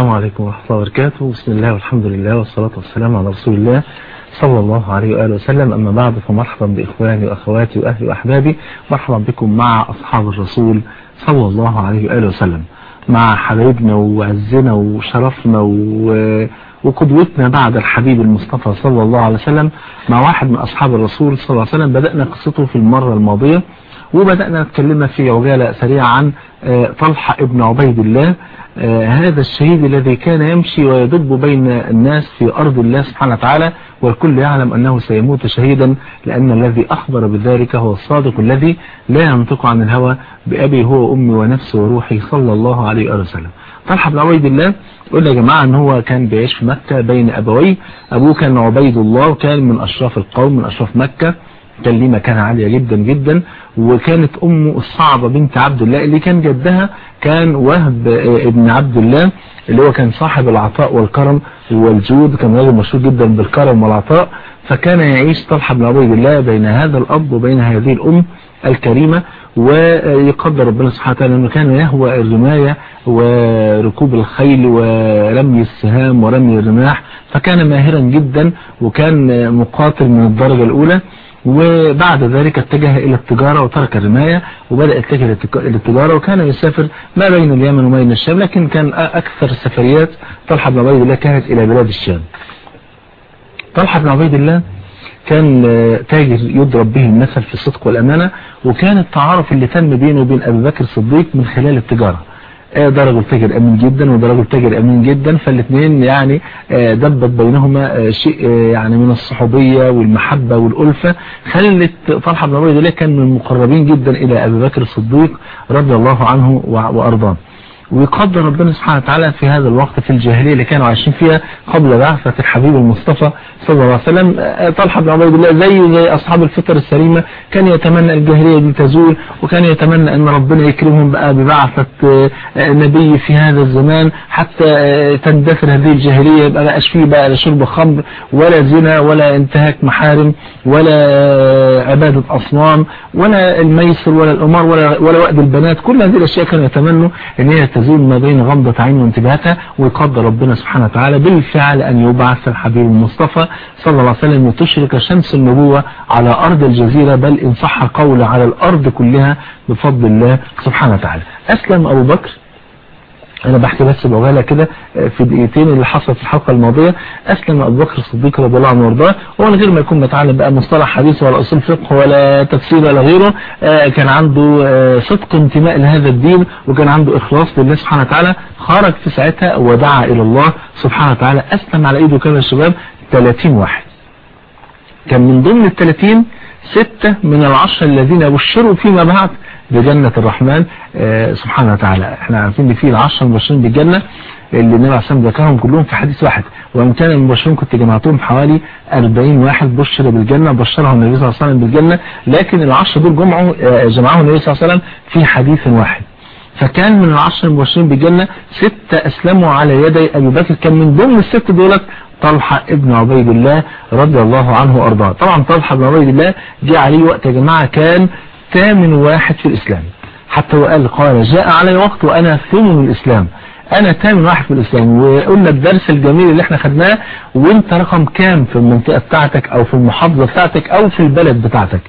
عليكم ورحمة الله وبركاته بسم الله والحمد لله والصلاة والسلام على رسول الله صلى الله عليه وآله وسلم أما بعد فمرحبا بإخواني وأخواتي وأهلي وأحبابي مرحبا بكم مع أصحاب الرسول صلى الله عليه وآله وسلم مع حبايبنا وعزنا وشرفنا و... وقدوتنا بعد الحبيب المصطفى صلى الله عليه وسلم مع واحد من أصحاب الرسول صلى الله عليه وسلم بدأنا قصته في المرة الماضية وبدأنا نتكلم في عجالة سريعة عن طلحة ابن عبيد الله هذا الشهيد الذي كان يمشي ويدب بين الناس في أرض الله سبحانه وتعالى والكل يعلم أنه سيموت شهيدا لأن الذي أخبر بذلك هو الصادق الذي لا ينطق عن الهوى بأبي هو أمي ونفسي وروحي صلى الله عليه وسلم طلحة بن عبيد الله قلنا يا جماعة ان هو كان بيعيش في مكة بين أبويه أبوه كان عبيد الله وكان من أشراف القوم من أشراف مكة كان ليه مكانة عالية جدا جدا وكانت أمه الصعبة بنت عبد الله اللي كان جدها كان وهب ابن عبد الله اللي هو كان صاحب العطاء والكرم والجود كان راجل مشهور جدا بالكرم والعطاء فكان يعيش طلحة بن عبيد الله بين هذا الأب وبين هذه الأم الكريمة ويقدر ربنا سبحانه وتعالى أنه كان يهوى الرماية وركوب الخيل ورمي السهام ورمي الرماح فكان ماهرا جدا وكان مقاتل من الدرجة الأولى وبعد ذلك اتجه إلى التجارة وترك الرماية وبدأ يتجه إلى التجارة وكان يسافر ما بين اليمن وما بين الشام لكن كان أكثر السفريات طلحة بن عبيد الله كانت إلى بلاد الشام طلحة بن عبيد الله كان تاجر يضرب به المثل في الصدق والأمانة وكان التعارف اللي تم بينه وبين أبي بكر الصديق من خلال التجارة ده رجل تاجر امين جدا وده رجل تاجر امين جدا فالاثنين يعني دبت بينهما شيء يعني من الصحوبية والمحبة والألفة خلت طلحة بن عبيد الله كان من المقربين جدا الى ابي بكر الصديق رضي الله عنه وارضاه ويقدر ربنا سبحانه وتعالى في هذا الوقت في الجاهلية اللي كانوا عايشين فيها قبل بعثة الحبيب المصطفى صلى الله عليه وسلم طلحة بن عبيد الله زي زي أصحاب الفطر السليمة كان يتمنى الجاهلية دي تزول وكان يتمنى أن ربنا يكرمهم بقى ببعثة نبي في هذا الزمان حتى تندثر هذه الجاهلية يبقى بقاش فيه بقى لا شرب خمر ولا زنا ولا انتهاك محارم ولا عبادة أصنام ولا الميسر ولا الأمار ولا ولا وأد البنات كل هذه الأشياء كانوا يتمنوا أن هي تزول ما بين غمضة عين وانتباهاتها ويقدر ربنا سبحانه وتعالى بالفعل أن يبعث الحبيب المصطفى صلى الله عليه وسلم وتشرك شمس النبوة على أرض الجزيرة بل إن صح القول على الأرض كلها بفضل الله سبحانه وتعالى أسلم أبو بكر انا بحكي بس بعجاله كده في دقيقتين اللي حصل في الحلقه الماضيه اسلم ابو بكر الصديق رضي الله عنه وارضاه ومن غير ما يكون متعلم بقى مصطلح حديث ولا اصول فقه ولا تفسير ولا غيره كان عنده صدق انتماء لهذا الدين وكان عنده اخلاص لله سبحانه وتعالى خرج في ساعتها ودعا الى الله سبحانه وتعالى اسلم على ايده كده الشباب 30 واحد كان من ضمن ال 30 ستة من العشر الذين بشروا فيما بعد بجنة الرحمن آه سبحانه وتعالى احنا عارفين ان في العشر المبشرين بالجنة اللي النبي عليه الصلاه ذكرهم كلهم في حديث واحد وان كان المبشرين كنت جمعتهم حوالي 40 واحد بشر بالجنة بشرهم النبي صلى الله عليه وسلم بالجنة لكن العشر دول جمعوا آه جمعهم النبي صلى الله عليه وسلم في حديث واحد فكان من العشر المبشرين بالجنة ستة اسلموا على يدي ابي بكر كان من ضمن الست دولت طلحة ابن عبيد الله رضي الله عنه وارضاه طبعا طلحة ابن عبيد الله جاء عليه وقت يا جماعة كان ثامن واحد في الإسلام حتى وقال قال جاء علي وقت وأنا ثمن الإسلام أنا ثامن واحد في الإسلام وقلنا الدرس الجميل اللي احنا خدناه وانت رقم كام في المنطقة بتاعتك أو في المحافظة بتاعتك أو في البلد بتاعتك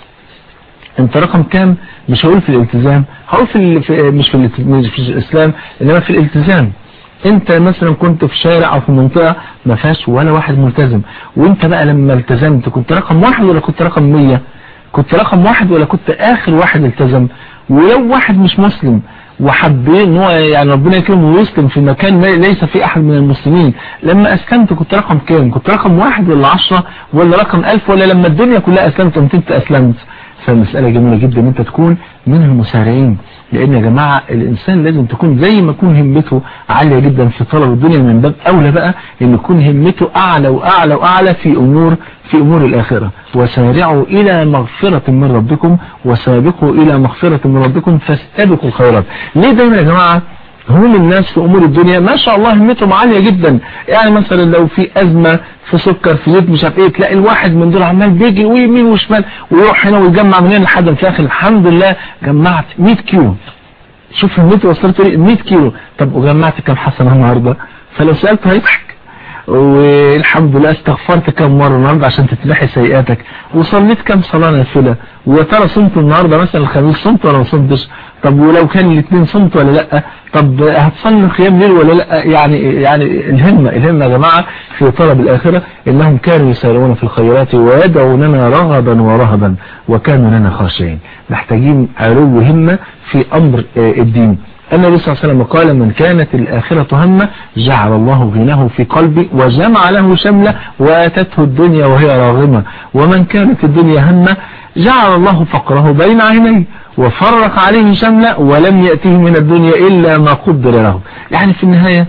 انت رقم كام مش هقول في الالتزام هقول في, في مش في, في الإسلام إنما في الالتزام انت مثلا كنت في شارع او في منطقة ما فيهاش ولا واحد ملتزم وانت بقى لما التزمت كنت رقم واحد ولا كنت رقم مية كنت رقم واحد ولا كنت اخر واحد التزم ولو واحد مش مسلم وحبين ان هو يعني ربنا يكرمه ويسلم في مكان ليس في احد من المسلمين لما اسلمت كنت رقم كام كنت رقم واحد ولا عشرة ولا رقم الف ولا لما الدنيا كلها اسلمت انت انت اسلمت فالمسألة جميلة جدا ان انت تكون من المسارعين لان يا جماعة الانسان لازم تكون زي ما يكون همته عالية جدا في طلب الدنيا من باب اولى بقى ان يكون همته اعلى واعلى واعلى في امور في امور الاخرة وسارعوا الى مغفرة من ربكم وسابقوا الى مغفرة من ربكم فاستبقوا الخيرات ليه دايما يا جماعة هم الناس في امور الدنيا ما شاء الله همتهم عالية جدا يعني مثلا لو في ازمة في سكر في زيت مش عارف ايه تلاقي الواحد من دول عمال بيجي ويمين وشمال ويروح هنا ويجمع من هنا لحد في الاخر الحمد لله جمعت 100 كيلو شوف همته وصلت لي 100 كيلو طب وجمعت كم حسنة النهاردة فلو سألته هيضحك والحمد لله استغفرت كم مرة النهاردة عشان تتمحي سيئاتك وصليت كم صلاة نافلة ويا ترى صمت النهاردة مثلا الخميس صمت ولا ما صمتش طب ولو كان الاثنين صمت ولا لا طب هتصلي قيام ليل ولا لا يعني يعني الهمة الهمة يا جماعة في طلب الآخرة إنهم كانوا يسارعون في الخيرات ويدعوننا رغبا ورهبا وكانوا لنا خاشعين محتاجين علو همة في أمر الدين النبي صلى الله عليه وسلم قال من كانت الآخرة همه جعل الله غناه في قلبي وجمع له شمله واتته الدنيا وهي راغمة ومن كانت الدنيا همه جعل الله فقره بين عينيه وفرق عليه شمله ولم يأته من الدنيا إلا ما قدر له يعني في النهاية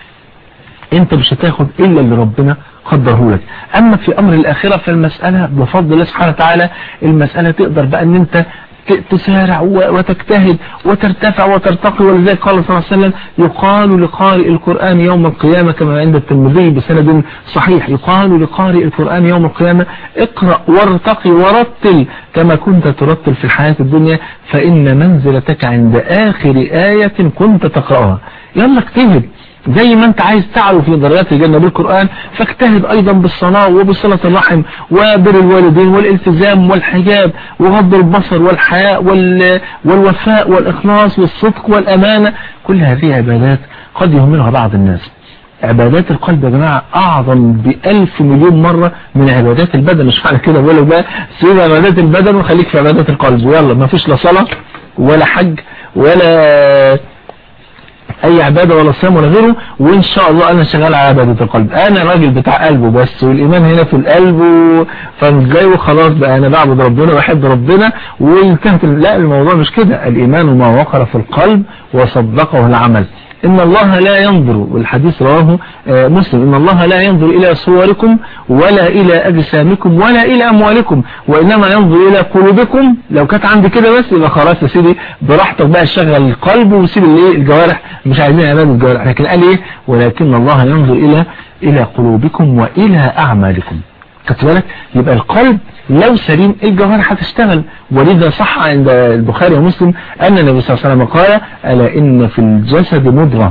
انت مش هتاخد إلا اللي ربنا قدره لك أما في أمر الآخرة فالمسألة بفضل الله سبحانه وتعالى المسألة تقدر بقى أن أنت تسارع وتجتهد وترتفع وترتقي ولذلك قال صلى الله عليه وسلم يقال لقارئ القرآن يوم القيامة كما عند الترمذي بسند صحيح يقال لقارئ القرآن يوم القيامة اقرأ وارتقي ورتل كما كنت ترتل في الحياة الدنيا فإن منزلتك عند آخر آية كنت تقرأها يلا اجتهد زي ما انت عايز تعلو في درجات الجنة بالقرآن فاجتهد ايضا بالصلاة وبصلة الرحم وبر الوالدين والالتزام والحجاب وغض البصر والحياء والوفاء والإخلاص والصدق والأمانة كل هذه عبادات قد يهملها بعض الناس عبادات القلب يا جماعة أعظم بألف مليون مرة من عبادات البدن مش معنى كده بقول بقى سيب عبادات البدن وخليك في عبادات القلب ويلا ما فيش لا صلاة ولا حج ولا اي عبادة ولا صيام ولا غيره وان شاء الله انا شغال على عبادة القلب انا راجل بتاع قلبه بس والايمان هنا في القلب فازاي وخلاص بقى انا بعبد ربنا وبحب ربنا وانتهت لا الموضوع مش كده الايمان ما وقر في القلب وصدقه العمل إن الله لا ينظر والحديث رواه مسلم إن الله لا ينظر إلى صوركم ولا إلى أجسامكم ولا إلى أموالكم وإنما ينظر إلى قلوبكم لو كانت عندي كده بس يبقى خلاص يا سيدي براحتك بقى شغل القلب وسيب الايه الجوارح مش عايزين عبادة الجوارح لكن قال إيه ولكن الله ينظر إلى إلى قلوبكم وإلى أعمالكم خدت بالك يبقى القلب لو سليم الجوارح هتشتغل ولذا صح عند البخاري ومسلم أن النبي صلى الله عليه وسلم قال ألا إن في الجسد مضغة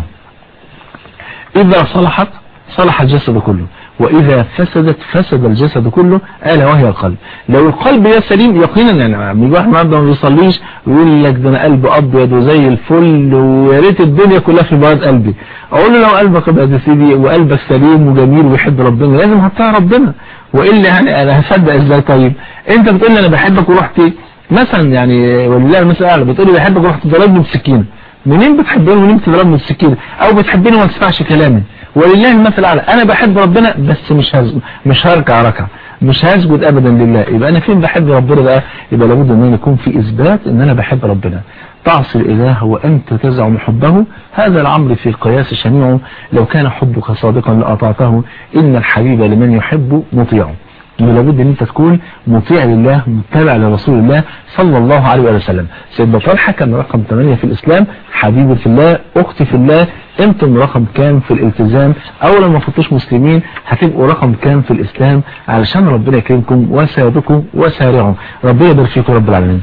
إذا صلحت صلح الجسد كله وإذا فسدت فسد الجسد كله ألا وهي القلب لو القلب يا سليم يقينا يعني من واحد النهارده ما بيصليش ويقول لك ده أنا قلبي أبيض وزي الفل ويا ريت الدنيا كلها في بياض قلبي أقول له لو قلبك أبيض يا سيدي وقلبك سليم وجميل ويحب ربنا لازم هتطيع ربنا وإلا يعني أنا هصدق إزاي طيب أنت بتقول لي أنا بحبك ورحت مثلا يعني ولله المثل الأعلى بتقول لي بحبك ورحت ضربني بسكينة منين بتحبني ومنين بتضربني بالسكينة أو بتحبني وما تسمعش كلامي ولله المثل الأعلى أنا بحب ربنا بس مش هز... مش هركع ركعة مش هسجد أبدا لله يبقى أنا فين بحب ربنا بقى يبقى لابد أن أنا يكون في إثبات أن أنا بحب ربنا تعصي الإله وأنت تزعم حبه هذا العمر في القياس شنيع لو كان حبك صادقا لأطعته إن الحبيب لمن يحب مطيعه لابد ان انت تكون مطيع لله متبع لرسول الله صلى الله عليه وسلم سيدنا طلحه كان رقم 8 في الاسلام حبيبي في الله اختي في الله انتم رقم كام في الالتزام او لما كنتوش مسلمين هتبقوا رقم كام في الاسلام علشان ربنا يكرمكم وسابقوا وسارعوا ربنا يبارك فيكم رب العالمين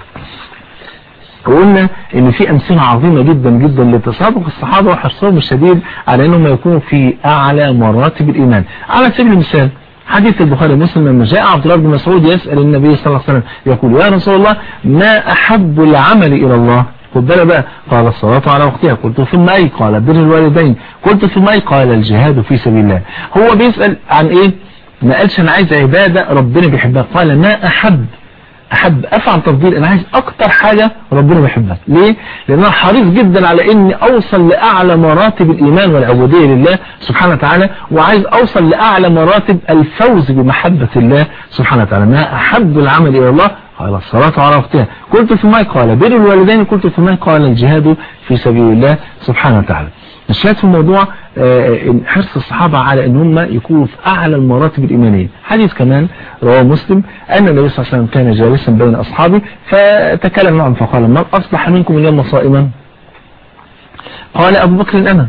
وقلنا ان في امثله عظيمة جدا جدا لتسابق الصحابة وحرصهم الشديد على انهم يكونوا في اعلى مراتب الايمان على سبيل المثال حديث البخاري ومسلم لما جاء عبد الله بن مسعود يسأل النبي صلى الله عليه وسلم يقول يا رسول الله ما أحب العمل إلى الله خد بالك بقى قال الصلاة على وقتها قلت ثم أي قال بر الوالدين قلت ثم أي قال الجهاد في سبيل الله هو بيسأل عن إيه ما قالش أنا عايز عبادة ربنا بيحبها قال ما أحب أحب أفعل تفضيل أنا عايز أكتر حاجة ربنا بيحبها ليه؟ لأن أنا حريص جدا على إني أوصل لأعلى مراتب الإيمان والعبودية لله سبحانه وتعالى وعايز أوصل لأعلى مراتب الفوز بمحبة الله سبحانه وتعالى ما أحب العمل إلى الله قال الصلاة على وقتها قلت ثم قال بر الوالدين قلت ثم قال الجهاد في سبيل الله سبحانه وتعالى الشاهد في الموضوع حرص الصحابة على ان هم يكونوا في اعلى المراتب الايمانية حديث كمان رواه مسلم ان النبي صلى الله عليه وسلم كان جالسا بين اصحابه فتكلم معهم فقال من اصبح منكم اليوم صائما قال ابو بكر انا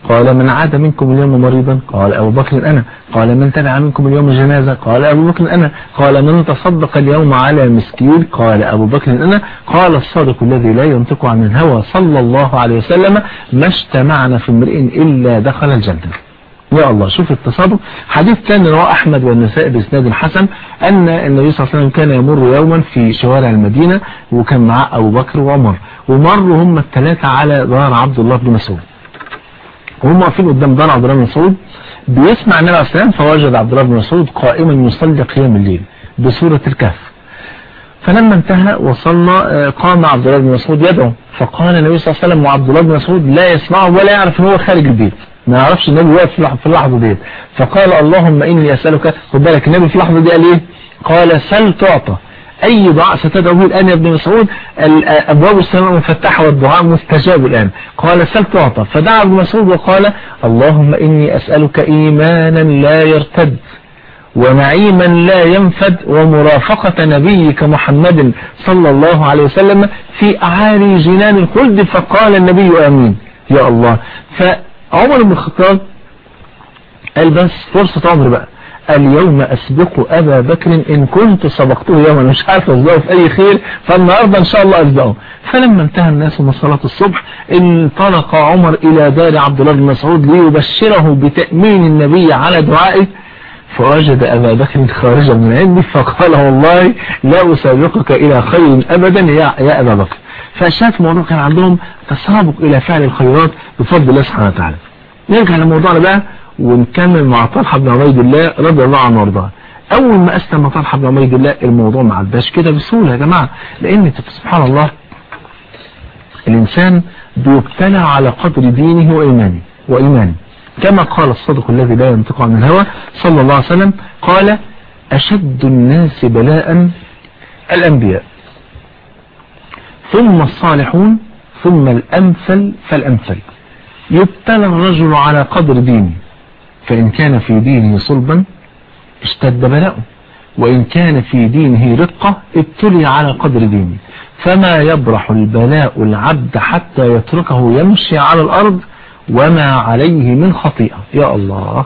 قال من عاد منكم اليوم مريضا قال أبو بكر أنا قال من تبع منكم اليوم جنازة قال أبو بكر أنا قال من تصدق اليوم على مسكين قال أبو بكر أنا قال الصادق الذي لا ينطق عن الهوى صلى الله عليه وسلم ما اجتمعنا في امرئ إلا دخل الجنة يا الله شوف التصادق حديث ثاني رواه أحمد والنسائي بإسناد حسن أن النبي صلى الله عليه وسلم كان يمر يوما في شوارع المدينة وكان معاه أبو بكر وعمر ومروا هم الثلاثة على دار عبد الله بن مسعود وهم واقفين قدام دار عبد الله بن مسعود بيسمع النبي عليه السلام فوجد عبد الله بن مسعود قائما يصلي قيام الليل بسورة الكهف فلما انتهى وصلى قام عبد الله بن مسعود يدعو فقال النبي صلى الله عليه وسلم وعبد الله بن مسعود لا يسمعه ولا يعرف ان هو خارج البيت ما يعرفش النبي واقف في اللحظه ديت فقال اللهم اني اسالك خد بالك النبي في اللحظه دي قال ايه قال سل تعطى اي دعاء ستدعو به الان يا ابن مسعود ابواب السماء مفتحه والدعاء مستجاب الان قال سل تعطى فدعا ابن مسعود وقال اللهم اني اسالك ايمانا لا يرتد ونعيما لا ينفد ومرافقة نبيك محمد صلى الله عليه وسلم في أعالي جنان الخلد فقال النبي آمين يا الله فعمر بن الخطاب قال بس فرصة عمر بقى اليوم أسبق أبا بكر إن كنت سبقته يوما مش عارف أسبقه في أي خير فالنهاردة إن شاء الله أسبقه فلما انتهى الناس من صلاة الصبح انطلق عمر إلى دار عبد الله بن مسعود ليبشره بتأمين النبي على دعائه فوجد أبا بكر خارجا من عندي فقال والله لا أسابقك إلى خير أبدا يا, يا أبا بكر فشاف الموضوع كان عندهم تسابق إلى فعل الخيرات بفضل الله سبحانه وتعالى نرجع لموضوعنا بقى ونكمل مع طلحة بن عبيد الله رضي الله عنه وارضاه أول ما أسلم طلحة بن عبيد الله الموضوع ما عداش كده بسهولة يا جماعة لأن سبحان الله الإنسان بيبتلى على قدر دينه وإيمانه وإيمانه كما قال الصدق الذي لا ينطق عن الهوى صلى الله عليه وسلم قال أشد الناس بلاء الأنبياء ثم الصالحون ثم الأمثل فالأمثل يبتلى الرجل على قدر دينه فإن كان في دينه صلبا اشتد بلاؤه وإن كان في دينه رقة ابتلي على قدر دينه فما يبرح البلاء العبد حتى يتركه يمشي على الأرض وما عليه من خطيئة يا الله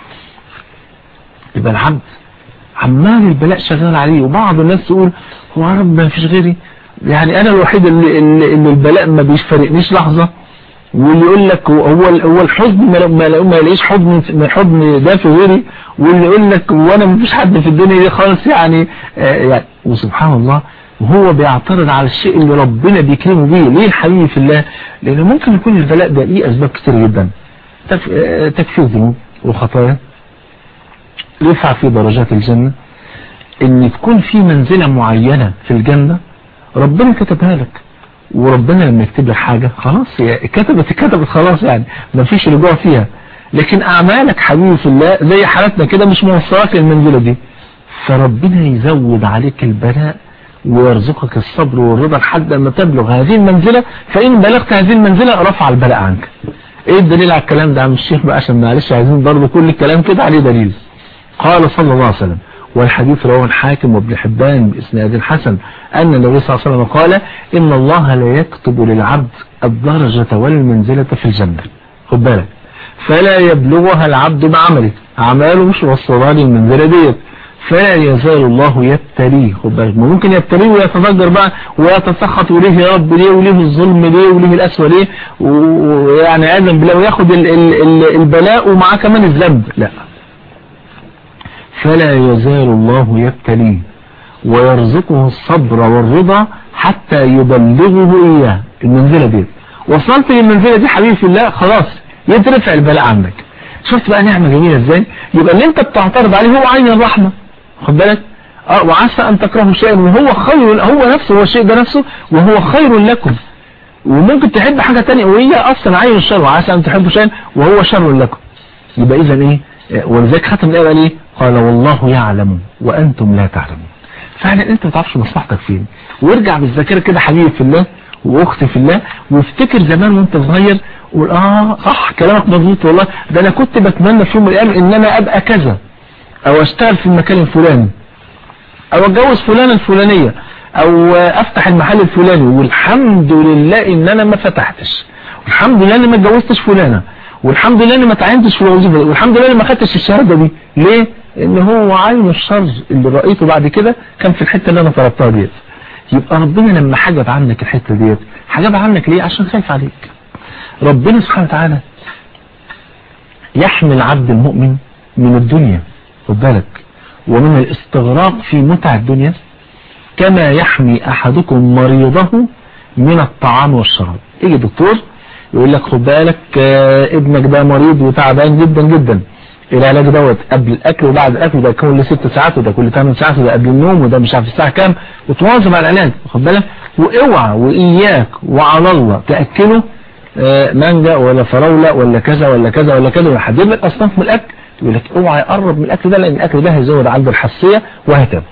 يبقى العبد عمال البلاء شغال عليه وبعض الناس تقول هو يا رب ما فيش غيري يعني انا الوحيد اللي, اللي, اللي البلاء ما بيفرقنيش لحظة واللي يقول لك هو هو الحزن ما ما ما يلاقيش حضن من حضن ده في غيري واللي يقول لك وانا ما فيش حد في الدنيا دي خالص يعني, آه يعني وسبحان الله وهو بيعترض على الشيء اللي ربنا بيكرمه بيه ليه الحبيب في الله لأنه ممكن يكون البلاء ده ليه أسباب كتير جدا تكفير ذنوب وخطايا يرفع في درجات الجنة ان تكون في منزلة معينة في الجنة ربنا كتبها لك وربنا لما يكتب لك حاجة خلاص هي كتبت كتبت خلاص يعني ما فيش رجوع فيها لكن اعمالك حبيبي في الله زي حالتنا كده مش موصلك للمنزلة دي فربنا يزود عليك البلاء ويرزقك الصبر والرضا لحد ما تبلغ هذه المنزلة فإن بلغت هذه المنزلة رفع البلاء عنك ايه الدليل على الكلام ده يا عم الشيخ بقى عشان معلش عايزين برضه كل الكلام كده عليه دليل قال صلى الله عليه وسلم والحديث رواه الحاكم وابن حبان بإسناد حسن أن النبي صلى الله عليه وسلم قال إن الله لا يكتب للعبد الدرجة والمنزلة في الجنة خد بالك فلا يبلغها العبد بعمله أعماله مش وصلها للمنزلة ديت فلا يزال الله يبتليه خد بالك ممكن يبتليه ويتفجر بقى ويتسخط وليه يا رب ليه وليه الظلم ليه وليه الأسوأ ليه ويعني عياذا بالله وياخد ال ال ال البلاء ومعاه كمان الذنب لا فلا يزال الله يبتليه ويرزقه الصبر والرضا حتى يبلغه إياه المنزلة دي وصلت للمنزلة دي حبيبي في الله خلاص يترفع البلاء عنك شفت بقى نعمة جميلة ازاي يبقى اللي انت بتعترض عليه هو عين الرحمة خد بالك اه وعسى ان تكرهوا شيئا وهو خير هو نفسه هو الشيء ده نفسه وهو خير لكم وممكن تحب حاجة تانية وهي اصلا عين الشر وعسى ان تحبوا شيئا وهو شر لكم يبقى اذا ايه ولذلك ختم الايه قال ايه قال والله يعلم وانتم لا تعلمون فعلا انت ما تعرفش مصلحتك فين وارجع بالذاكره كده حبيبي في الله واختي في الله وافتكر زمان وانت صغير وقول اه صح كلامك مظبوط والله ده انا كنت بتمنى في يوم من الايام ان انا ابقى كذا او اشتغل في المكان الفلاني او اتجوز فلانة الفلانية او افتح المحل الفلاني والحمد لله ان انا ما فتحتش والحمد لله ان ما اتجوزتش فلانة والحمد لله اني ما تعينتش في الوظيفه دي والحمد لله اني ما خدتش الشهاده دي ليه ان هو عين الشر اللي رايته بعد كده كان في الحته اللي انا طلبتها ديت يبقى ربنا لما حجب عنك الحته ديت حجب عنك ليه عشان خايف عليك ربنا سبحانه وتعالى يحمي العبد المؤمن من الدنيا خد بالك ومن الاستغراق في متع الدنيا كما يحمي احدكم مريضه من الطعام والشراب يجي دكتور يقول لك خد بالك آه، ابنك ده مريض وتعبان جدا جدا العلاج دوت قبل الاكل وبعد الاكل ده كل ست ساعات وده كل 8 ساعات وده قبل النوم وده مش عارف الساعه كام وتواظب على العلاج خد بالك واوعى واياك وعلى الله تاكله آه، مانجا ولا فراوله ولا كذا ولا كذا ولا كذا ويحدد لك اصناف من الاكل يقول لك اوعى يقرب من الاكل ده لان الاكل ده هيزود عنده الحساسيه وهكذا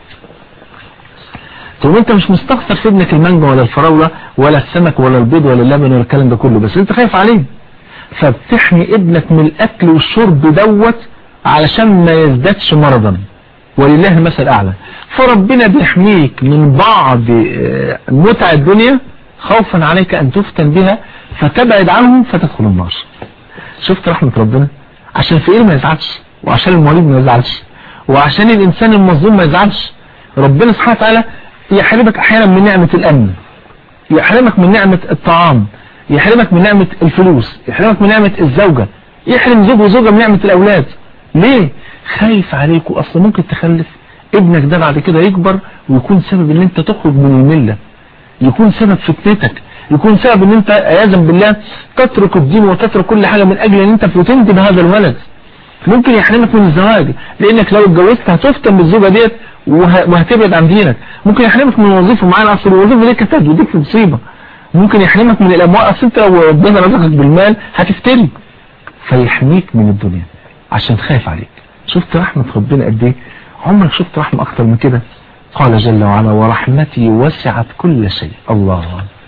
طب انت مش مستخسر في ابنك المانجا ولا الفراولة ولا السمك ولا البيض ولا اللبن ولا الكلام ده كله بس انت خايف عليه فبتحمي ابنك من الاكل والشرب دوت علشان ما يزدادش مرضا ولله المثل الاعلى فربنا بيحميك من بعض آه، متع الدنيا خوفا عليك ان تفتن بها فتبعد عنه فتدخل النار شفت رحمة ربنا عشان الفقير ما يزعلش وعشان المريض ما يزعلش وعشان الانسان المظلوم ما يزعلش ربنا سبحانه وتعالى يحرمك احيانا من نعمة الامن يحرمك من نعمة الطعام يحرمك من نعمة الفلوس يحرمك من نعمة الزوجة يحرم زوج وزوجة من نعمة الاولاد ليه خايف عليك اصلا ممكن تخلف ابنك ده بعد كده يكبر ويكون سبب ان انت تخرج من الملة يكون سبب فتنتك يكون سبب ان انت عياذا بالله تترك الدين وتترك كل حاجة من اجل ان انت فتنت بهذا الولد ممكن يحرمك من الزواج لانك لو اتجوزت هتفتن بالزوجة ديت وه- وهتبعد عن دينك ممكن يحرمك من الوظيفة معانا اصل الوظيفة دي كانت هتوديك في مصيبة ممكن يحرمك من الاموال اصل انت لو ربنا رزقك بالمال هتفتري فيحميك من الدنيا عشان خايف عليك شفت رحمة ربنا قد ايه عمرك شفت رحمة اكتر من كده قال جل وعلا ورحمتي وسعت كل شيء الله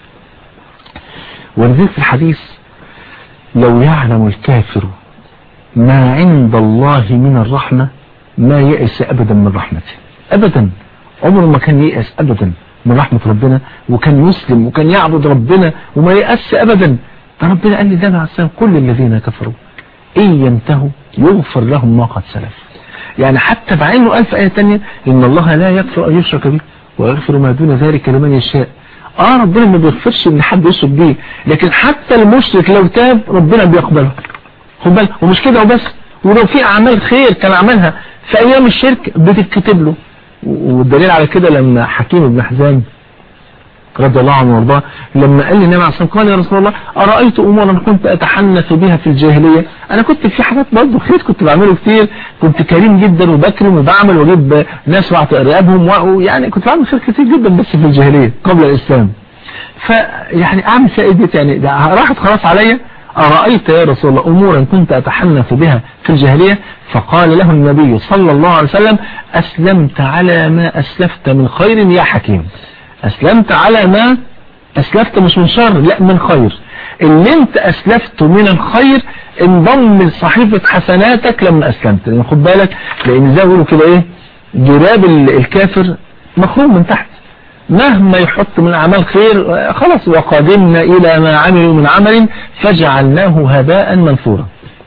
ولذلك في الحديث لو يعلم الكافر ما عند الله من الرحمة ما يأس أبدا من رحمته أبدا عمره ما كان يأس أبدا من رحمة ربنا وكان يسلم وكان يعبد ربنا وما يأس أبدا ده ربنا قال لي ده مع السلام كل الذين كفروا إن ينتهوا يغفر لهم ما قد سلف يعني حتى بعينه قال في آية تانية إن الله لا يغفر أن يشرك به ويغفر ما دون ذلك لمن يشاء اه ربنا ما بيغفرش ان حد يشرك بيه لكن حتى المشرك لو تاب ربنا بيقبله خد بالك ومش كده وبس ولو في اعمال خير كان عملها في ايام الشرك بتتكتب له والدليل على كده لما حكيم بن حزام رضي الله عنه وارضاه لما قال لي النبي عليه الصلاه والسلام قال يا رسول الله ارايت امورا كنت اتحنث بها في الجاهليه انا كنت في حاجات برضه خير كنت بعمله كتير كنت كريم جدا وبكرم وبعمل واجيب ناس واعطي رقابهم ويعني كنت بعمل خير كتير جدا بس في الجاهليه قبل الاسلام فيعني اعمل فيها ايه ديت يعني ده راحت خلاص عليا أرأيت يا رسول الله أمورا كنت أتحنث بها في الجاهلية فقال له النبي صلى الله عليه وسلم أسلمت على ما أسلفت من خير يا حكيم أسلمت على ما أسلفت مش من شر لا من خير اللي انت أسلفته من الخير انضم لصحيفة حسناتك لما أسلمت لأن خد بالك لأن زي يقولوا كده إيه جراب الكافر مخروم من تحت مهما يحط من أعمال خير آه، خلاص وقدمنا إلى ما عملوا من عمل فجعلناه هباء منثورا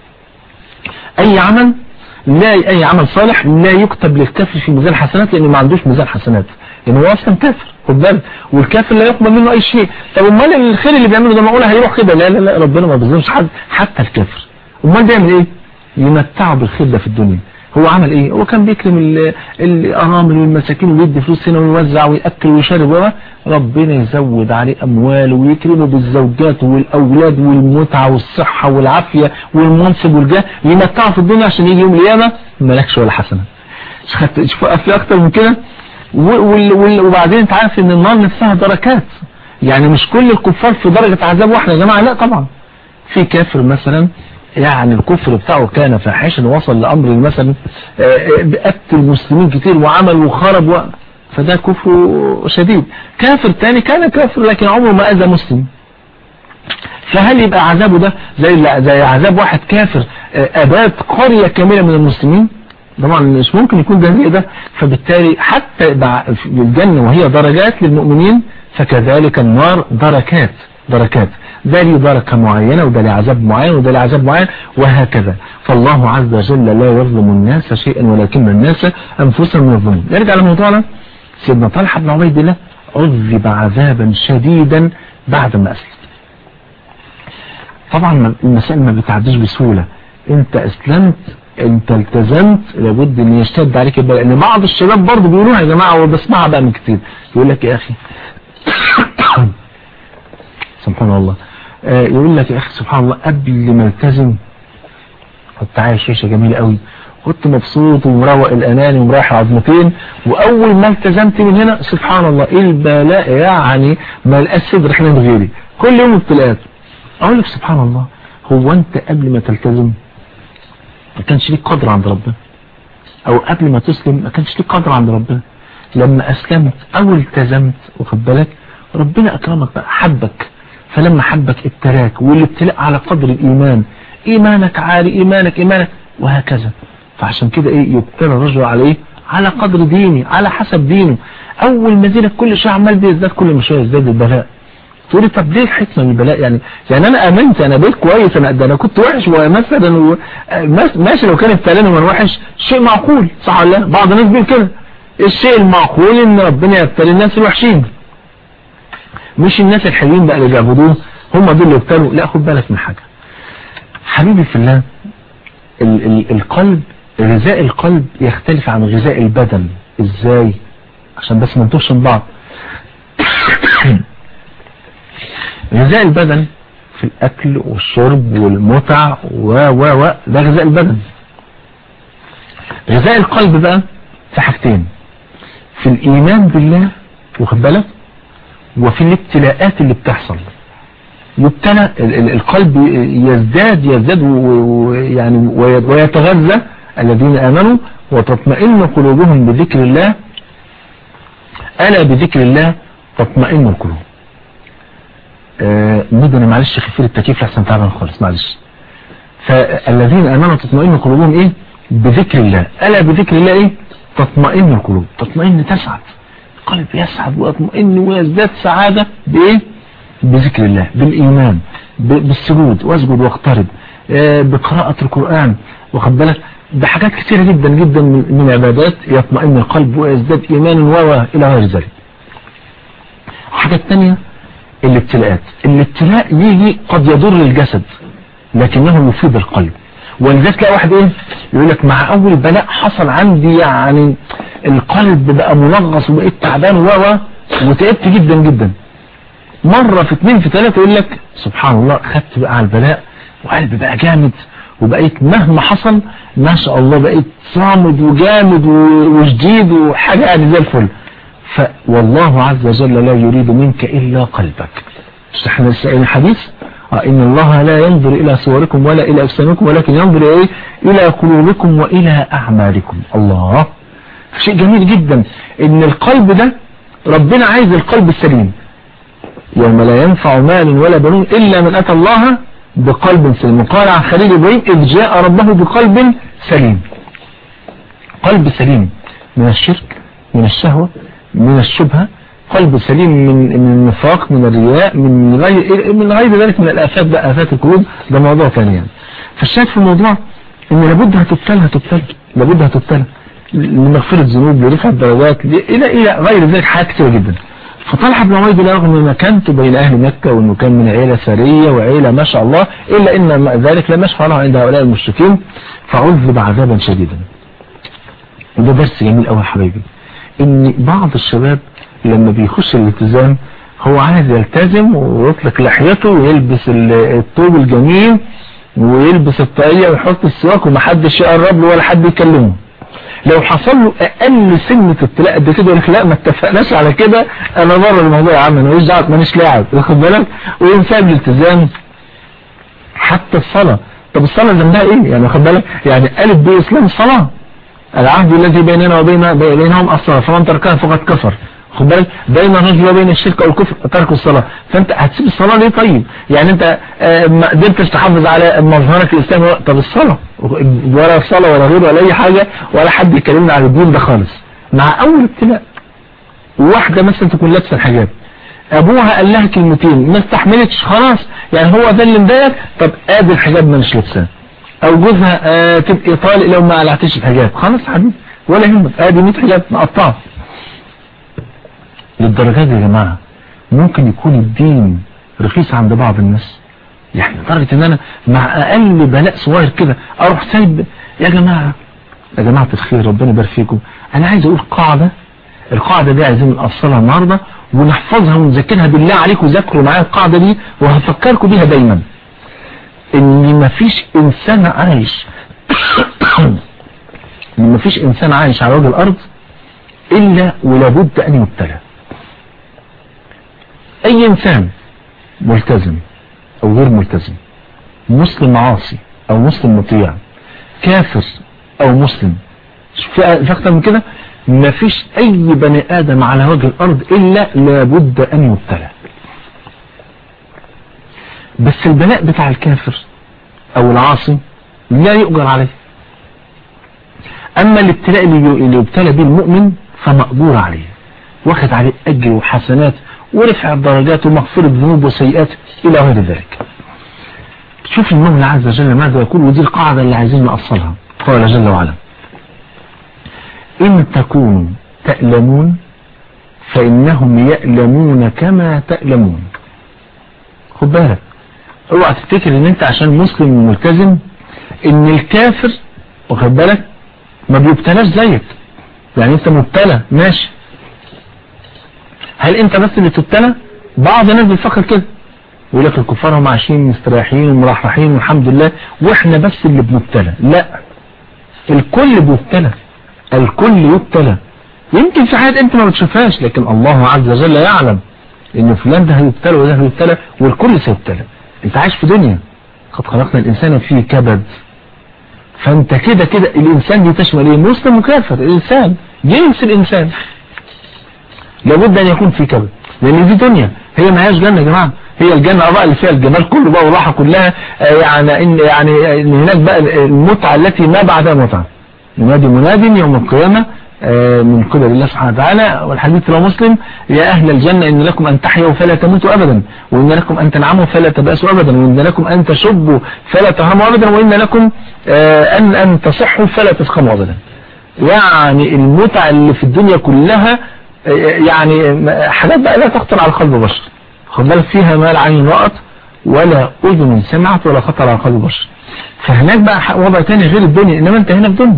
أي عمل لا أي عمل صالح لا يكتب للكافر في ميزان حسنات لأنه ما عندوش ميزان حسنات لأنه هو أصلا كافر خد بالك والكافر لا يقبل منه أي شيء طب أمال الخير اللي بيعمله ده معقوله هيروح كده لا لا لا ربنا ما بيظلمش حد حتى الكافر أمال بيعمل إيه؟ يمتعه بالخير ده في الدنيا هو عمل ايه هو كان بيكرم ال- الارامل والمساكين ويدي فلوس هنا ويوزع ويأكل ويشرب و ربنا يزود عليه امواله ويكرمه بالزوجات والاولاد والمتعة والصحة والعافية والمنصب والجاه يمتعه في الدنيا عشان يجي يوم القيامة مالكش ولا حسنة مش خدت شوف في اكتر من كده و- وال- وال- وبعدين انت عارف ان النار نفسها دركات يعني مش كل الكفار في درجة عذاب واحدة يا جماعة لا طبعا في كافر مثلا يعني الكفر بتاعه كان فاحشا وصل لأمر مثلا آه، آه، بقتل المسلمين كتير وعمل وخرب و... فده كفر شديد كافر تاني كان كافر لكن عمره ما أذى مسلم فهل يبقى عذابه ده زي زي عذاب واحد كافر آه، أباد قرية كاملة من المسلمين طبعا مش ممكن يكون ده زي ده فبالتالي حتى بع- في الجنة وهي درجات للمؤمنين فكذلك النار دركات دركات ده ليه دركة معينة وده ليه عذاب معين وده ليه عذاب معين وهكذا فالله عز وجل لا يظلم الناس شيئا ولكن الناس أنفسهم يظلمون نرجع لموضوعنا سيدنا طلحة بن عبيد الله عذب عذابا شديدا بعد ما أسلم طبعا المسائل ما بتعديش بسهولة انت اسلمت انت التزمت لابد ان يشتد عليك البلاء لان بعض الشباب برضه بيقولوها يا جماعة وبسمعها بقى من كتير يقول لك يا اخي سبحان الله آه يقول لك يا اخي سبحان الله قبل ما التزم كنت عايش عيشه جميله قوي كنت مبسوط ومروق الاناني ومرايح عظمتين واول ما التزمت من هنا سبحان الله ايه البلاء يعني ما الاسد رحنا بغيري كل يوم ابتلاءات اقول لك سبحان الله هو انت قبل ما تلتزم ما كانش ليك قدر عند ربنا او قبل ما تسلم ما كانش ليك قدر عند ربنا لما اسلمت او التزمت واخد بالك ربنا اكرمك بقى حبك فلما حبك ابتلاك والابتلاء على قدر الايمان ايمانك عالي ايمانك ايمانك وهكذا فعشان كده ايه يبتلى الرجل على ايه على قدر ديني على حسب دينه اول ما دينك كل شيء عمال بيزداد كل ما شويه يزداد البلاء تقولي طب ليه الحكمه من البلاء يعني يعني انا امنت انا بقيت كويس انا ده انا كنت وحش مثلا و... ماشي لو كان ابتلاني وانا وحش شيء معقول صح ولا لا بعض الناس بيقول كده الشيء المعقول ان ربنا يبتلي الناس الوحشين مش الناس الحلوين بقى اللي بيعبدوه هم دول اللي ابتلوا لا خد بالك من حاجه حبيبي في الله ال ال القلب غذاء القلب يختلف عن غذاء البدن ازاي عشان بس ما نتوهش من بعض غذاء البدن في الاكل والشرب والمتع و و و ده غذاء البدن غذاء القلب بقى في حاجتين في الايمان بالله واخد بالك وفي الابتلاءات اللي بتحصل يبتلى القلب يزداد يزداد يعني ويتغذى الذين آمنوا وتطمئن قلوبهم بذكر الله ألا بذكر الله تطمئن القلوب آه مدن معلش خفير التكييف لحسن تعبان خالص معلش فالذين آمنوا تطمئن قلوبهم ايه بذكر الله ألا بذكر الله ايه تطمئن القلوب تطمئن تسعد القلب يسعد ويطمئن ويزداد سعادة بايه بذكر الله بالإيمان بالسجود واسجد واقترب بقراءة القرآن واخد بالك بحاجات كثيرة جدا جدا من عبادات يطمئن القلب ويزداد إيمانا و إلى غير ذلك حاجة تانية الابتلاءات الابتلاء يجي قد يضر الجسد لكنه يفيد القلب ولذلك تلاقي واحد ايه يقول لك مع اول بلاء حصل عندي يعني القلب بقى منغص وبقيت تعبان و وتعبت جدا جدا مرة في اتنين في ثلاثة يقول لك سبحان الله خدت بقى على البلاء وقلبي بقى جامد وبقيت مهما حصل ما شاء الله بقيت صامد وجامد وجديد وحاجة يعني زي الفل فوالله عز وجل لا يريد منك إلا قلبك مش احنا لسه قايلين حديث آه إن الله لا ينظر إلى صوركم ولا إلى أجسامكم ولكن ينظر إيه إلى قلوبكم وإلى أعمالكم الله شيء جميل جدا إن القلب ده ربنا عايز القلب السليم يوم لا ينفع مال ولا بنون إلا من أتى الله بقلب سليم وقال عن خليل إبراهيم إذ جاء ربه بقلب سليم قلب سليم من الشرك من الشهوة من الشبهة قلب سليم من من النفاق من الرياء من غير من غير ذلك من الآفات بقى آفات القلوب ده موضوع ثاني يعني فالشاهد في الموضوع إن لابد هتبتلى هتبتلى لابد هتبتلى لمغفرة ذنوب لرفع الدرجات إلى إلى غير ذلك حاجات كثيرة جدا فطلحة بن عبيد الله رغم من مكانته بين أهل مكة وأنه كان من عيلة ثرية وعيلة ما شاء الله إلا إن ذلك لم يشفع له عند هؤلاء المشركين فعذب عذابا شديدا وده درس جميل قوي يا حبايبي إن بعض الشباب لما بيخش الالتزام هو عايز يلتزم ويطلق لحيته ويلبس الثوب الجميل ويلبس الطاقية ويحط السواك ومحدش يقرب له ولا حد يكلمه لو حصل له اقل سنة ابتلاء قد كده يقول لك لا ما اتفقناش على كده انا بره الموضوع يا عم انا ماليش دعوه مانيش لاعب واخد بالك وينساب الالتزام حتى الصلاه طب الصلاه ذنبها ايه يعني واخد بالك يعني الف ب اسلام الصلاه العهد الذي بيننا وبين بينهم الصلاه فمن تركها فقد كفر خد بالك بين الرجل وبين الشرك او الكفر ترك الصلاه فانت هتسيب الصلاه ليه طيب يعني انت آه ما قدرتش تحافظ على مظهرك الاسلامي طب الصلاه ولا الصلاه ولا غيره ولا اي حاجه ولا حد يكلمنا عن الدين ده خالص مع اول ابتلاء واحده مثلا تكون لابسه الحجاب ابوها قال لها كلمتين ما استحملتش خلاص يعني هو ده اللي مضايقك طب ادي الحجاب ما مش لابساه او جوزها آه تبقي طالق لو ما قلعتيش الحجاب خلاص يا حبيبي ولا يهمك ادي 100 حجاب مقطعه للدرجات دي يا جماعه ممكن يكون الدين رخيص عند بعض الناس يعني لدرجه ان انا مع اقل بلاء صغير كده اروح سايب يا جماعه يا جماعه الخير ربنا يبارك فيكم انا عايز اقول قاعده القاعده دي عايزين نقصرها النهارده ونحفظها ونذاكرها بالله عليكم ذاكروا معايا القاعده دي وهفكركم بيها دايما ان مفيش انسان عايش ان مفيش انسان عايش على وجه الارض الا ولابد ان يبتلى اي انسان ملتزم او غير ملتزم مسلم عاصي او مسلم مطيع كافر او مسلم في اكتر من كده مفيش اي بني ادم على وجه الارض الا لابد ان يبتلى بس البلاء بتاع الكافر او العاصي لا يؤجر عليه اما الابتلاء اللي يبتلى به المؤمن فمأجور عليه واخد عليه اجر وحسنات ورفع الدرجات ومغفرة ذنوب وسيئات الى غير ذلك شوف المولى عز وجل ماذا يقول ودي القاعدة اللي عايزين نأصلها قال جل وعلا إن تكونوا تألمون فإنهم يألمون كما تألمون خد بالك اوعى تفتكر ان انت عشان مسلم وملتزم ان الكافر واخد بالك ما بيبتلاش زيك يعني انت مبتلى ماشي هل انت بس اللي تبتلى بعض الناس بيفكر كده يقول لك الكفار هم عايشين مستريحين ومرحرحين والحمد لله واحنا بس اللي بنبتلى لا الكل بيبتلى الكل يبتلى يمكن في حاجات انت ما بتشوفهاش لكن الله عز وجل يعلم ان فلان ده هيبتلى وده هيبتلى والكل سيبتلى انت عايش في دنيا قد خلقنا الانسان في كبد فانت كده كده الانسان دي تشمل ايه مسلم وكافر الانسان جنس الانسان لابد ان يكون في كبد لان دي دنيا هي ما هياش جنه يا جماعه هي الجنه بقى اللي فيها الجمال كله بقى والراحه كلها يعني ان يعني ان هناك بقى المتعه التي ما بعدها متعه ينادي مناد يوم القيامه من قبل الله سبحانه وتعالى والحديث لو مسلم يا أهل الجنة إن لكم أن تحيوا فلا تموتوا أبدا وإن لكم أن تنعموا فلا تبأسوا أبدا وإن لكم أن تشبوا فلا تهرموا أبدا وإن لكم أن أن تصحوا فلا تسخموا أبدا يعني المتعة اللي في الدنيا كلها يعني حاجات بقى لا تخطر على قلب بشر خد بالك فيها ما لا عين رأت ولا أذن سمعت ولا خطر على قلب بشر فهناك بقى وضع تاني غير الدنيا إنما أنت هنا في دنيا